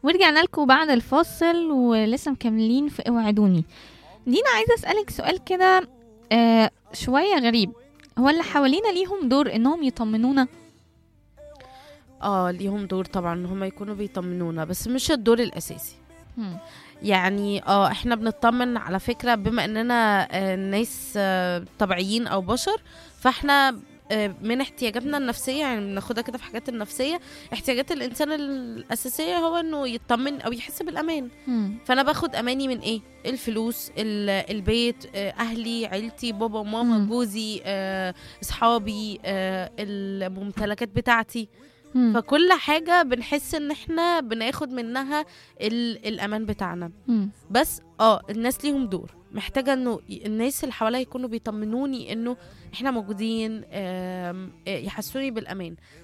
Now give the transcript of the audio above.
ورجعنا لكم بعد الفاصل ولسه مكملين في اوعدوني دينا عايزه اسالك سؤال كده آه شويه غريب هو اللي حوالينا ليهم دور انهم يطمنونا اه ليهم دور طبعا ان هم يكونوا بيطمنونا بس مش الدور الاساسي مم. يعني اه احنا بنطمن على فكرة بما اننا آه، ناس آه، طبيعيين او بشر فاحنا آه، من احتياجاتنا النفسية يعني بناخدها كده في حاجات النفسية احتياجات الإنسان الأساسية هو إنه يطمن أو يحس بالأمان مم. فأنا باخد أماني من إيه؟ الفلوس ال- البيت آه، أهلي عيلتي بابا وماما مم. جوزي آه، أصحابي آه، الممتلكات بتاعتي مم. فكل حاجة بنحس إن إحنا بناخد منها ال- الأمان بتاعنا مم. بس اه الناس ليهم دور محتاجه انه ي- الناس اللي حواليا يكونوا بيطمنوني انه احنا موجودين آم، آه، يحسوني بالامان